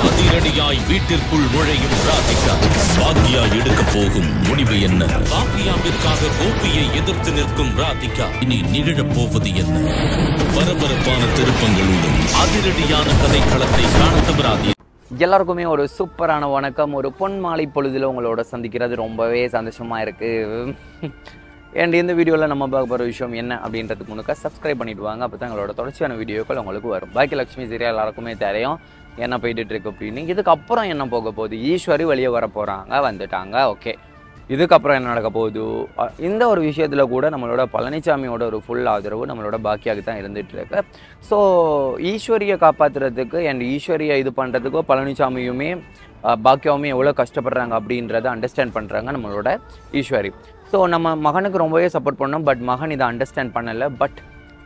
அதிரடியாய் வீட்டிற்குள் நுழையும் ராதிகா பாக்யா எடுக்க போகும் முடிவு என்ன பாக்யாவிற்காக கோபியை எதிர்த்து நிற்கும் ராதிகா இனி நிகழப் போவது என்ன பரபரப்பான திருப்பங்களுடன் அதிரடியான கதைக்களத்தை காண தவறாதீர்கள் எல்லாருக்குமே ஒரு சூப்பரான வணக்கம் ஒரு பொன் மாலை பொழுதில் உங்களோட சந்திக்கிறது ரொம்பவே சந்தோஷமாக இருக்குது அண்ட் இந்த வீடியோவில் நம்ம பார்க்க போகிற விஷயம் என்ன அப்படின்றதுக்கு முன்னுக்க சப்ஸ்கிரைப் பண்ணிட்டு வாங்க அப்போ தான் எங்களோட தொடர்ச்சியான வீடியோக்கள் உங்களுக்கு வரும் பாக்கி லட்சுமி சீரியல் எல்லாருக்குமே தெரியும் என்ன போயிட்டு இருக்கு அப்படின்னு இதுக்கப்புறம் என்ன போக போகுது ஈஸ்வரி வெளியே வர போகிறாங்க வந்துட்டாங்க ஓகே இதுக்கப்புறம் என்ன நடக்க போகுது அ, இந்த ஒரு விஷயத்தில் கூட நம்மளோட பழனிசாமியோட ஒரு ஃபுல் ஆதரவு நம்மளோட பாக்கியாவுக்கு தான் இருந்துட்டு இருக்கு ஸோ ஈஸ்வரியை காப்பாற்றுறதுக்கு அண்ட் ஈஸ்வரியை இது பண்ணுறதுக்கோ பழனிசாமியுமே அ, பாக்கியாவுமே எவ்வளோ கஷ்டப்படுறாங்க அப்படின்றத அண்டர்ஸ்டாண்ட் பண்ணுறாங்க நம்மளோட ஈஸ்வரி ஸோ நம்ம மகனுக்கு ரொம்பவே சப்போர்ட் பண்ணோம் பட் மகன் இதை அண்டர்ஸ்டாண்ட் பண்ணலை பட்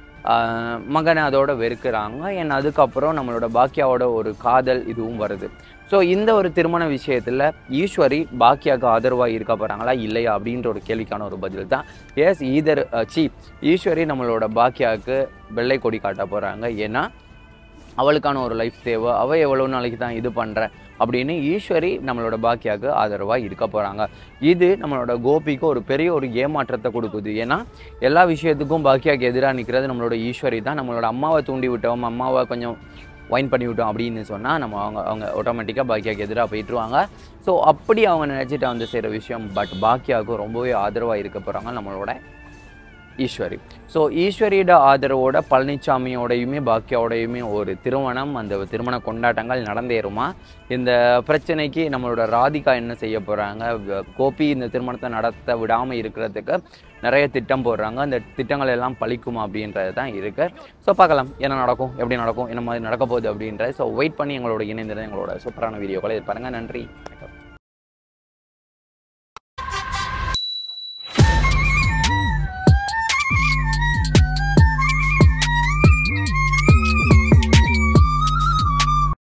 மகனை அதோட வெறுக்கிறாங்க அண்ட் அதுக்கப்புறம் நம்மளோட பாக்கியாவோட ஒரு காதல் இதுவும் வருது ஸோ இந்த ஒரு திருமண விஷயத்தில் ஈஸ்வரி பாக்கியாவுக்கு ஆதரவாக இருக்க போகிறாங்களா இல்லையா அப்படின்ற ஒரு கேள்விக்கான ஒரு பதில் தான் எஸ் ஈதர் சி ஈஸ்வரி நம்மளோட பாக்கியாவுக்கு வெள்ளை கொடி காட்ட போகிறாங்க ஏன்னா அவளுக்கான ஒரு லைஃப் தேவை அவள் எவ்வளோ நாளைக்கு தான் இது பண்ணுற அப்படின்னு ஈஸ்வரி நம்மளோட பாக்கியாவுக்கு ஆதரவாக இருக்க போகிறாங்க இது நம்மளோட கோபிக்கு ஒரு பெரிய ஒரு ஏமாற்றத்தை கொடுக்குது ஏன்னா எல்லா விஷயத்துக்கும் பாக்கியாவுக்கு எதிராக நிற்கிறது நம்மளோட ஈஸ்வரி தான் நம்மளோட அம்மாவை தூண்டி விட்டோம் அம்மாவை கொஞ்சம் வைன் பண்ணி விட்டோம் அப்படின்னு சொன்னால் நம்ம அவங்க அவங்க ஆட்டோமேட்டிக்காக பாக்கியாவுக்கு எதிராக போயிட்டுருவாங்க ஸோ அப்படி அவங்க நினச்சிட்டு வந்து செய்கிற விஷயம் பட் பாக்கியாவுக்கு ரொம்பவே ஆதரவாக இருக்க போகிறாங்க நம்மளோட ஈஸ்வரி ஸோ ஈஸ்வரியோட ஆதரவோட பழனிசாமியோடையுமே பாக்கியாவோடையுமே ஒரு திருமணம் அந்த திருமண கொண்டாட்டங்கள் நடந்தேறுமா இந்த பிரச்சனைக்கு நம்மளோட ராதிகா என்ன செய்ய போகிறாங்க கோபி இந்த திருமணத்தை நடத்த விடாமல் இருக்கிறதுக்கு நிறைய திட்டம் போடுறாங்க அந்த திட்டங்கள் எல்லாம் பழிக்குமா அப்படின்றது தான் இருக்குது ஸோ பார்க்கலாம் என்ன நடக்கும் எப்படி நடக்கும் என்ன மாதிரி நடக்க போகுது அப்படின்றது ஸோ வெயிட் பண்ணி எங்களோட இணைந்திருந்த எங்களோட சூப்பரான வீடியோக்களை இது பாருங்கள் நன்றி வணக்கம்